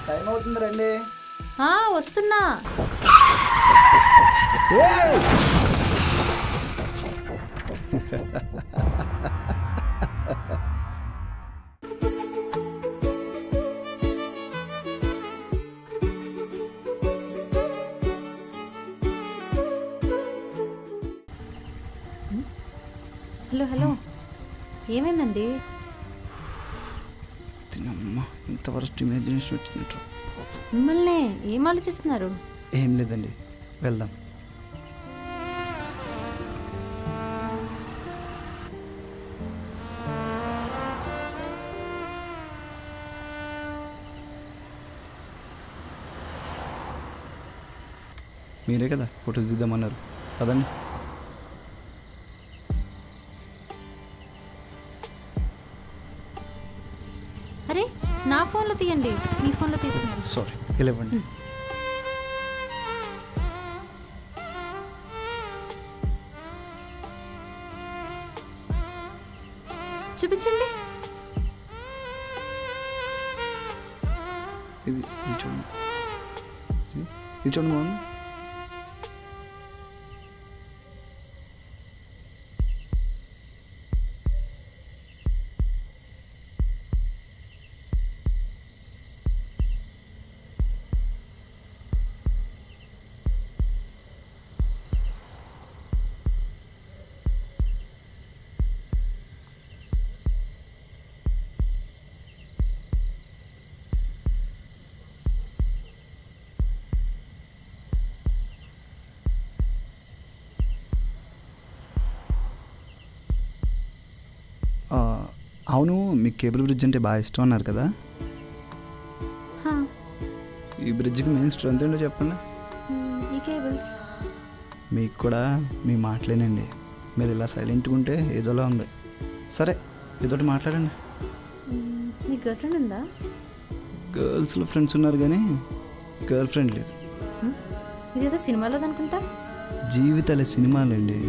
Time అవుతుంది రండి ఆ, వస్తున్నా హలో హలో ఏమైందండి తినమ్మా ఇంత వరస్ట్ ఇమాజినేషన్ వచ్చింది మిమ్మల్ని ఏం ఆలోచిస్తున్నారు ఏం లేదండి వెళ్దాం మీరే కదా ఫొటోస్ దిద్దామన్నారు పదండి అరే నా ఫోన్లో తీయండి మీ ఫోన్లో తీస్తున్నారు సారీ ఇలా ఇవ్వండి చూపించండి ఇది ఇది చూడండి ఇది ఇది చూడండి బాగుంది ఆ, అవును మీకు కేబుల్ బ్రిడ్జ్ అంటే బాగా ఇష్టం అన్నారు కదా హా, ఈ బ్రిడ్జ్కి మెయిన్ స్ట్రెంత్ ఏంటో చెప్పండి మ్, ఈ కేబుల్స్ మీకు కూడా మీ మాటలేనండి మీరు ఇలా సైలెంట్గా ఉంటే ఏదోలా ఉంది సరే ఏదోటి మాట్లాడండి మ్, మీ గర్ల్ ఫ్రెండ్ ఉందా గర్ల్స్లో ఫ్రెండ్స్ ఉన్నారు కానీ గర్ల్ ఫ్రెండ్ లేదు మ్, ఇదేదో సినిమాలో అనుకుంటా జీవితాలే సినిమాలండి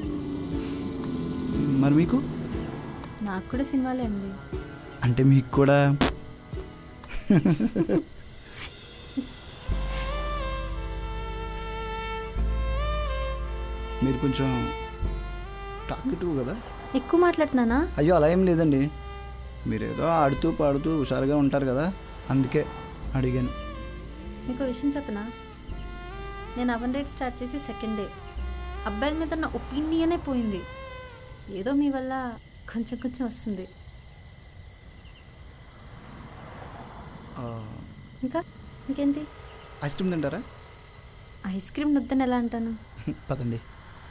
మరి మీకు నాకు కూడా సినిమాలే అండి అంటే మీకు కూడా మీరు కొంచెం టాకెటివ్ కదా ఎక్కువ మాట్లాడుతున్నానా అయ్యో అలా ఏం లేదండి మీరు ఏదో ఆడుతూ పాడుతూ హుషారుగా ఉంటారు కదా అందుకే అడిగాను మీకు విషయం చెప్పనా నేను అవన్ రేట్ స్టార్ట్ చేసి సెకండ్ డే అబ్బాయిల మీద ఉన్న ఒపీనియనే పోయింది ఏదో మీ వల్ల కొంచెం కొంచెం వస్తుంది ఆ, ఇంకా ఇంకేంటి ఐస్ క్రీమ్ తింటారా ఐస్ క్రీమ్ నొద్దని ఎలా అంటాను పదండి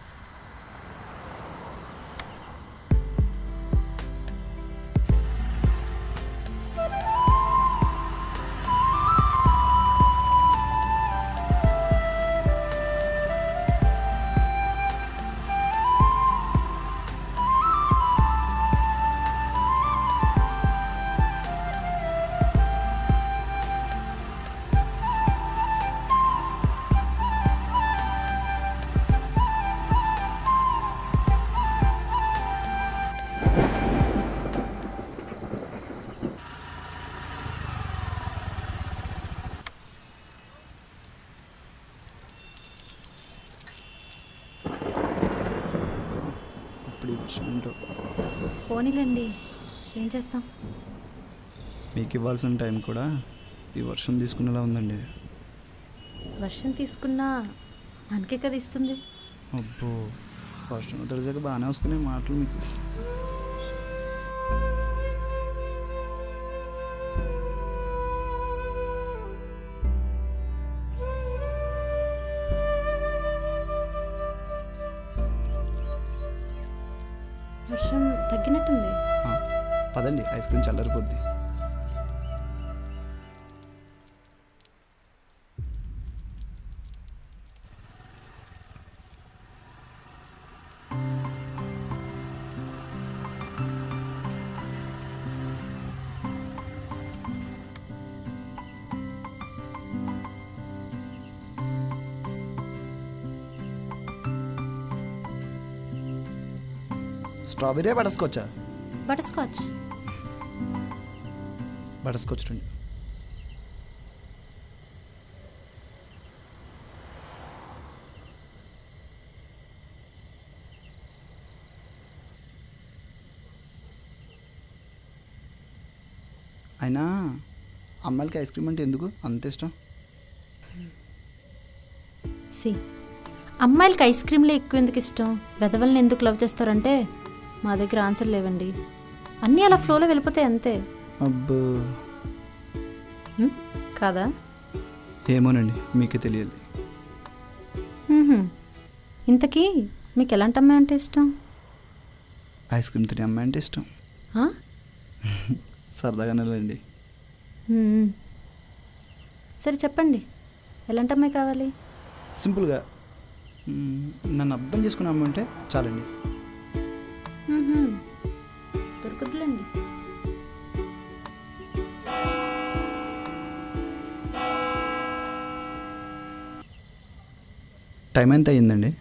ఇప్పుడు ఏంటో పోనీలండి ఏం చేస్తాం మీకు ఇవ్వాల్సిన టైం కూడా ఈ వర్షం తీసుకునేలా ఉందండి వర్షం తీసుకున్నా మనకే కదా ఇస్తుంది అబ్బో వర్షం తడిసాక బాగానే వస్తున్నాయి మాటలు మీకు వర్షం తగ్గినట్టుంది ఆ, పదండి ఐస్ క్రీమ్ చల్లారిపోద్ది స్ట్రాబెరీ బటర్స్కాచా బటర్ స్కాచ్ బటర్స్కాచ్ రండి అయినా అమ్మాయిలకి ఐస్ క్రీమ్ అంటే ఎందుకు అంత ఇష్టం సి అమ్మాయిలకి ఐస్ క్రీమ్లే ఎక్కువ ఎందుకు ఇష్టం వెదవల్ని ఎందుకు లవ్ చేస్తారంటే మా దగ్గర ఆన్సర్ లేవండి అన్నీ అలా ఫ్లోలో వెళ్ళిపోతాయి అంతే అబ్బో హ్మ్? కాదా ఏమోనండి మీకే తెలియాలి మ్మ్హ్మ్. ఇంతకీ మీకు ఎలాంటి అమ్మాయి అంటే ఇష్టం ఐస్ క్రీమ్ తినే అమ్మాయి అంటే ఇష్టం ఆ? సరదాగానే లేండి మ్మ్. సరే చెప్పండి ఎలాంటి అమ్మాయి కావాలి సింపుల్గా మ్మ్, నన్ను అర్థం చేసుకునే అమ్మాయి ఉంటే చాలండి మ్మ్హ్మ్. దొరుకుద్దులేండి టైం ఎంత అయ్యిందండి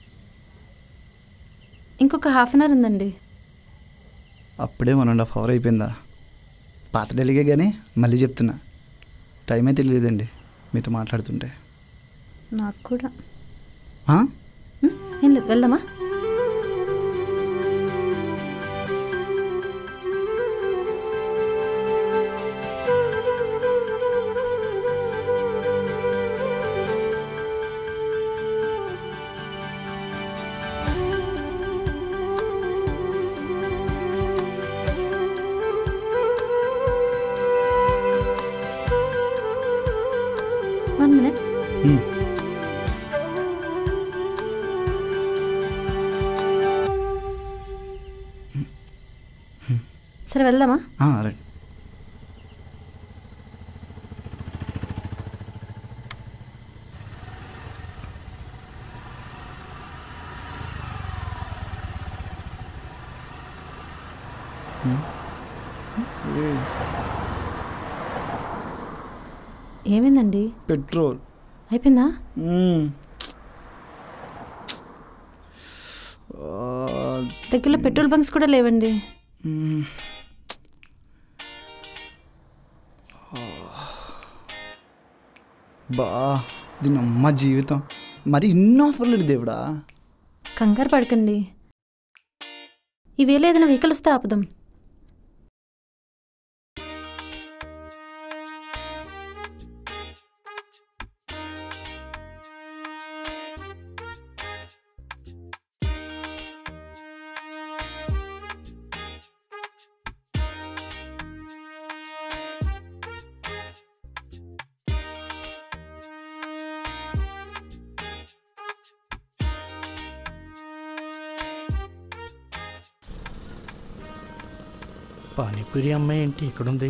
ఇంకొక హాఫ్ అన్ అవర్ ఉందండి అప్పుడే వన్ అండ్ హాఫ్ అవర్ అయిపోయిందా పాత డెలిగే కానీ మళ్ళీ చెప్తున్నా టైమే తెలియదండి మీతో మాట్లాడుతుంటే నాకు కూడా ఆ? మ్మ్? ఏం లేదు వెళ్దామా వన్ మినిట్ మ్మ్. సరే వెళ్దామా ఆ, రైట్ మ్మ్. ఏ, ఏమైందండి పెట్రోల్ అయిపోయిందా మ్మ్. ఆ, దగ్గరలో పెట్రోల్ బంక్స్ కూడా లేవండి మ్మ్. బా దీని అమ్మ జీవితం మరి ఇన్ని ఆఫర్లు ఇడు దేవుడా కంగారు పడకండి ఇవేళ ఏదైనా వెహికల్ వస్తే ఆపుదాం పానీపూరి అమ్మాయి ఏంటి ఇక్కడుంది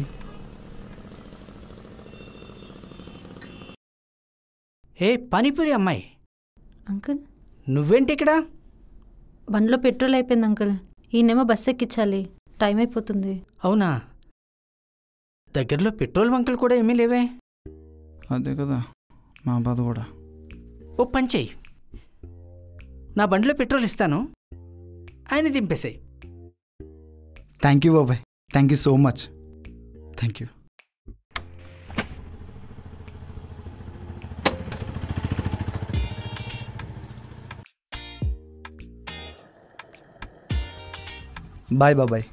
ఏ పానీపూరి అమ్మాయి అంకుల్ నువ్వేంటి ఇక్కడ బండిలో పెట్రోల్ అయిపోయింది అంకుల్ ఈయనేమో బస్ ఎక్కించాలి టైం అయిపోతుంది అవునా దగ్గరలో పెట్రోల్ బంకులు కూడా ఏమీ లేవే అదే కదా మా బాధ కూడా ఓ పని చెయ్యి నా బండిలో పెట్రోల్ ఇస్తాను ఆయన దింపేసాయి థ్యాంక్ యూ బాబాయ్ thank you so much thank you bye బాబాయ్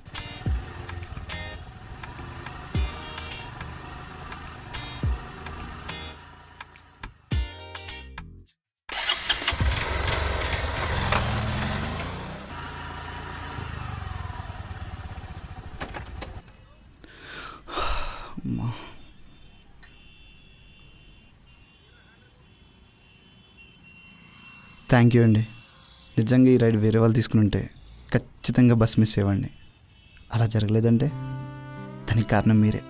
అమ్మా థ్యాంక్ యూ అండి నిజంగా ఈ రైడ్ వేరే వాళ్ళు తీసుకుని ఉంటే ఖచ్చితంగా బస్ మిస్ అయ్యేవాడిని అలా జరగలేదంటే దానికి కారణం మీరే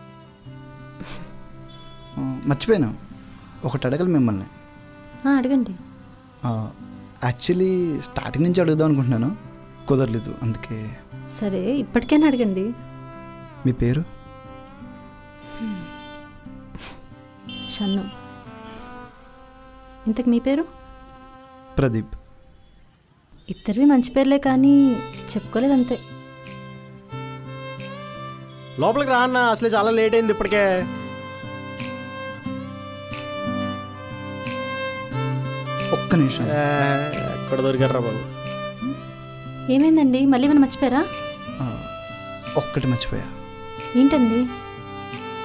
ఆ, మర్చిపోయాను ఒకటి అడగలు మిమ్మల్ని ఆ, అడగండి యాక్చువల్లీ స్టార్టింగ్ నుంచి అడుగుదాం అనుకుంటున్నాను కుదరలేదు అందుకే సరే ఇప్పటికైనా అడగండి మీ పేరు షన్ను ఇంతకు మీ పేరు ప్రదీప్ ఇద్దరివి మంచి పేర్లే కానీ చెప్పుకోలేదు అంతే లోపలికి రా అన్న అసలే చాలా లేట్ అయింది ఇప్పటికే ఒక్క నిమిషం ఏ, ఎక్కడ దొరికారా బాబు ఏమైందండి మళ్ళీ ఏమైనా మర్చిపోయారా ఆ, ఒక్కటి మర్చిపోయా ఏంటండి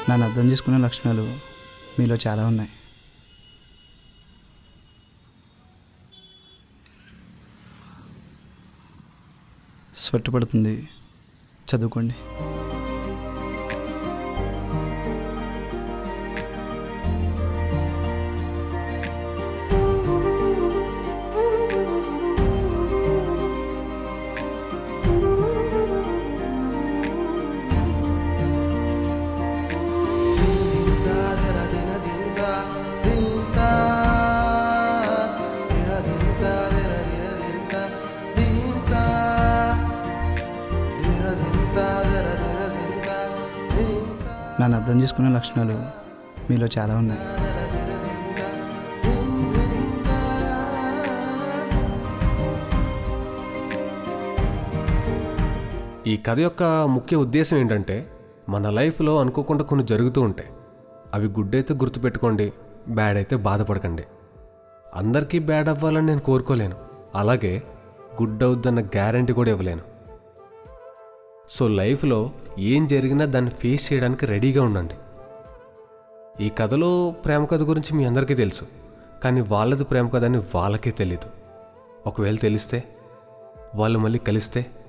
నన్ను అర్థం చేసుకునే లక్షణాలు మీలో చాలా ఉన్నాయి స్వెట్ పడుతుంది చదువుకోండి నన్ను అర్థం చేసుకునే లక్షణాలు మీలో చాలా ఉన్నాయి ఈ కథ యొక్క ముఖ్య ఉద్దేశం ఏంటంటే మన లైఫ్లో అనుకోకుండా కొన్ని జరుగుతూ ఉంటాయి అవి గుడ్ అయితే గుర్తుపెట్టుకోండి బ్యాడ్ అయితే బాధపడకండి అందరికీ బ్యాడ్ అవ్వాలని నేను కోరుకోలేను అలాగే గుడ్ అవుద్దన్న గ్యారంటీ కూడా ఇవ్వలేను సో లైఫ్లో ఏం జరిగినా దాన్ని ఫేస్ చేయడానికి రెడీగా ఉండండి ఈ కథలో ప్రేమ కథ గురించి మీ అందరికీ తెలుసు కానీ వాళ్ళది ప్రేమ కథ అని వాళ్ళకే తెలీదు ఒకవేళ తెలిస్తే వాళ్ళు మళ్ళీ కలిస్తే